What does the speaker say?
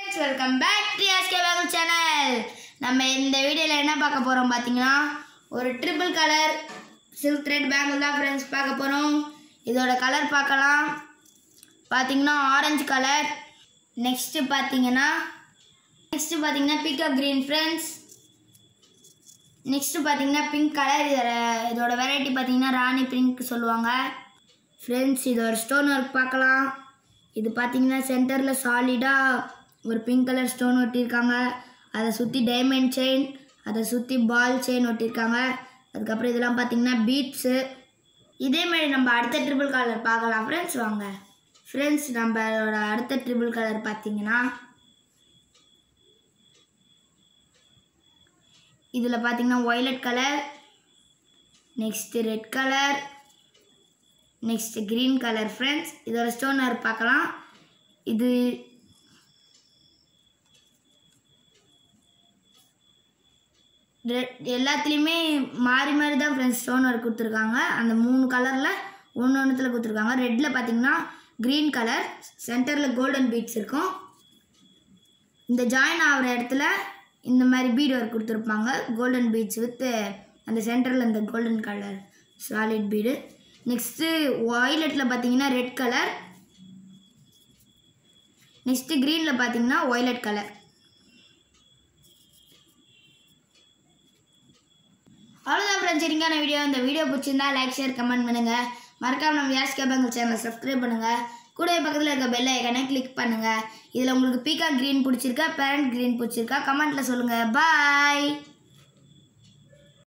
welcome back to SK bangle channel நம்ம இந்த வீடியோவில் என்ன பார்க்க போகிறோம் பார்த்தீங்கன்னா ஒரு triple colour silk thread bangle தான் ஃப்ரெண்ட்ஸ் பார்க்க போகிறோம் இதோட கலர் பார்க்கலாம் பார்த்தீங்கன்னா ஆரஞ்சு கலர் நெக்ஸ்ட்டு பார்த்தீங்கன்னா நெக்ஸ்ட்டு பார்த்தீங்கன்னா பீக்கப் க்ரீன் ஃப்ரெண்ட்ஸ் நெக்ஸ்ட்டு பார்த்தீங்கன்னா பிங்க் கலர் இதோட இதோட வெரைட்டி பார்த்தீங்கன்னா ராணி பிங்க் சொல்லுவாங்க ஃப்ரெண்ட்ஸ் இதோட ஸ்டோன் ஒர்க் பார்க்கலாம் இது பார்த்தீங்கன்னா சென்டரில் சாலிடாக ஒரு பிங்க் கலர் ஸ்டோன் ஒட்டியிருக்காங்க அதை சுற்றி டைமண்ட் செயின் அதை சுற்றி பால் செயின் ஒட்டியிருக்காங்க அதுக்கப்புறம் இதெல்லாம் பார்த்தீங்கன்னா பீட்ஸு இதேமாரி நம்ம அடுத்த ட்ரிபிள் கலர் பார்க்கலாம் ஃப்ரெண்ட்ஸ் வாங்க ஃப்ரெண்ட்ஸ் நம்மளோட அடுத்த ட்ரிபிள் கலர் பார்த்தீங்கன்னா இதில் பார்த்தீங்கன்னா violet colour next red colour next green colour friends இதோட ஸ்டோன் ஒர்க் பார்க்கலாம் இது ரெட் எல்லாத்துலேயுமே மாறி மாறி தான் ஃப்ரெண்ட்ஸ் ஸ்டோன் ஒர்க் கொடுத்துருக்காங்க அந்த மூணு கலரில் ஒன்று ஒன்றுத்தில் கொடுத்துருக்காங்க ரெட்டில் பார்த்தீங்கன்னா க்ரீன் கலர் சென்டரில் கோல்டன் பீட்ஸ் இருக்கும் இந்த ஜாயின் ஆகிற இடத்துல இந்த மாதிரி பீட் ஒர்க் கொடுத்துருப்பாங்க கோல்டன் பீட்ஸ் வித் அந்த சென்டரில் இந்த golden colour solid bead next ஒய்லெட்டில் பார்த்தீங்கன்னா ரெட் கலர் நெக்ஸ்ட்டு க்ரீனில் பார்த்தீங்கன்னா ஒய்லட் கலர் அவ்வளோதான் ஃப்ரெண்ட்ஸ் சரிங்கான வீடியோ இந்த வீடியோ பிடிச்சிருந்தா லைக் ஷேர் கமெண்ட் பண்ணுங்கள் மறக்காம நம்ம யாஸ் கேபங்கள் சேனலை சப்ஸ்கிரைப் பண்ணுங்கள் கூடவே பக்கத்தில் இருக்க பெல் ஐக்கனை கிளிக் பண்ணுங்கள் இதில் உங்களுக்கு பீகா க்ரீன் பிடிச்சிருக்கா பேரண்ட் க்ரீன் பிடிச்சிருக்கா கமெண்ட்டில் சொல்லுங்கள் பாய்